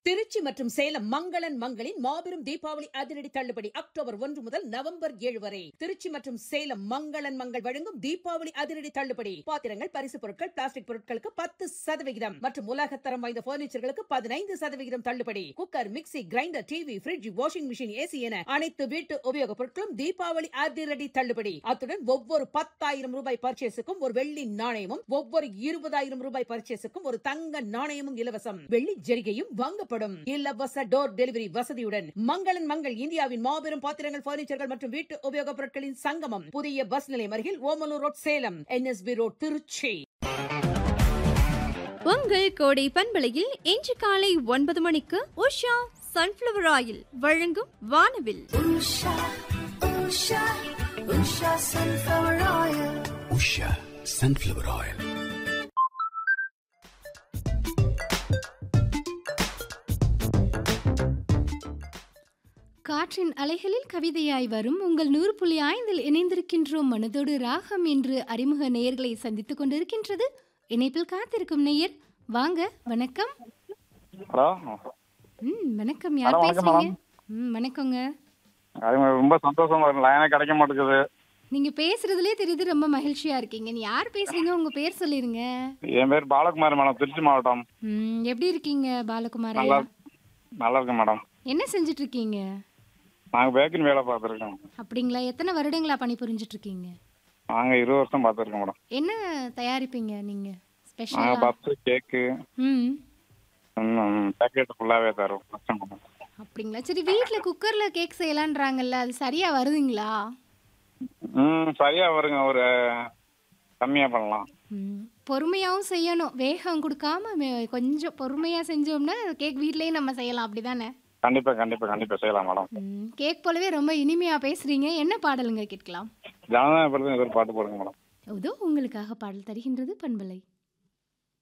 திருச்சி மற்றும் சேலம் மங்களன் மங்களின் மாபெரும் தீபாவளி அதிரடி தள்ளுபடி அக்டோபர் ஒன்று முதல் நவம்பர் ஏழு வரை திருச்சி மற்றும் சேலம் மங்களன் மங்கள் வழங்கும் தீபாவளி அதிரடி தள்ளுபடி பாத்திரங்கள் பரிசு பொருட்கள் பிளாஸ்டிக் பொருட்களுக்கு பத்து சதவிகிதம் மற்றும் உலகத்தரம் வாய்ந்த பர்னிச்சர்களுக்கு பதினைந்து சதவிகிதம் தள்ளுபடி cooker mixie grinder TV fridge washing machine AC என அனைத்து வீட்டு உபயோகப் பொருட்களும் தீபாவளி அதிரடி தள்ளுபடி அத்துடன் ஒவ்வொரு பத்தாயிரம் ரூபாய் பர்ச்சேஸுக்கும் ஒரு வெள்ளி நாணயமும் ஒவ்வொரு இருபதாயிரம் ரூபாய் பர்ச்சேஸுக்கும் ஒரு தங்க நாணயமும் இலவசம் வெள்ளி ஜெரிகையும் வாங்கப்படும் இலவச டோர் டெலிவரி வசதியுடன் மங்களன் மங்கள் இந்தியாவின் மாபெரும் பாத்திரங்கள் பர்னிச்சர்கள் மற்றும் வீட்டு உபயோகப் பொருட்களின் சங்கமம் புதிய பஸ் நிலையம் அருகில் Omalur road Salem NSB road Trichy உங்கள் கோடை பண்பலையில் இன்று காலை ஒன்பது மணிக்கு உஷா சன்ஃப்ளவர் ஆயில் வழங்கும் வானவில் Usha, Usha, Usha sunflower oil. Usha sunflower oil காற்றின் அலைகளில் கவிதையாய் வரும் உங்கள் நூறு புள்ளி ஐந்தில் இணைந்திருக்கின்றோம் மனதோடு ராகம் என்று அறிமுக நேயர்களை சந்தித்துக் கொண்டிருக்கின்றது இணைப்பில் காத்திருக்கும் நேயர் வாங்க வணக்கம் ஹலோ ம் வணக்கம் யார் மேடம், வணக்கம் பேசுறீங்க ம் வணக்கங்க அது ரொம்ப சந்தோஷமா இருக்கு லைனே கிடைக்க மாட்டேங்குது நீங்க பேசுறதுலே தெரியுது ரொம்ப மகிழ்ச்சியா இருக்கீங்க நீ யார் பேசுறீங்க உங்க பேர் சொல்லிருங்க என் பேர் பாலகுமார் மேடம் திருச்சி மாவட்டம் ம் எப்படி இருக்கீங்க பாலகுமார் நல்லா ஐயா நல்லா இருக்கேன் மேடம் என்ன செஞ்சுட்டு இருக்கீங்க நாங்கள் பேக்கிங் வேலை பார்த்துருக்கோம் அப்படிங்களா எத்தனை வருடங்களா பணி புரிஞ்சிட்டு இருக்கீங்க நாங்கள் இருபது வருஷம் பார்த்துருக்கோம் மேடம் என்ன தயாரிப்பீங்க நீங்க நாங்கள் ஸ்பெஷலா பத்து கேக்கு ம் பேக்கெட் ஃபுல்லாகவே தரோம் கஷ்டம் அப்படிங்களா சரி வீட்டில் குக்கரில் கேக் செய்யலான்றாங்கல்ல அது சரியாக வருதுங்களா ம் சரியாக வருங்க ஒரு கம்மியாக பண்ணலாம் ம் பொறுமையாகவும் செய்யணும் வேகம் கொடுக்காம மெ- கொஞ்சம் பொறுமையாக செஞ்சோம்னா கேக் வீட்லேயே நம்ம செய்யலாம் அப்படிதானே கண்டிப்பாக கண்டிப்பாக கண்டிப்பாக செய்யலாம் மேடம் ம் கேக் போலவே ரொம்ப இனிமையாக பேசுகிறீங்க என்ன பாடலுங்க கேட்கலாம் ஜனநாயகப்படுத்து ஒரு பாட்டு போடுங்க மேடம் இதோ உங்களுக்காக பாடல் தருகின்றது பண்பலை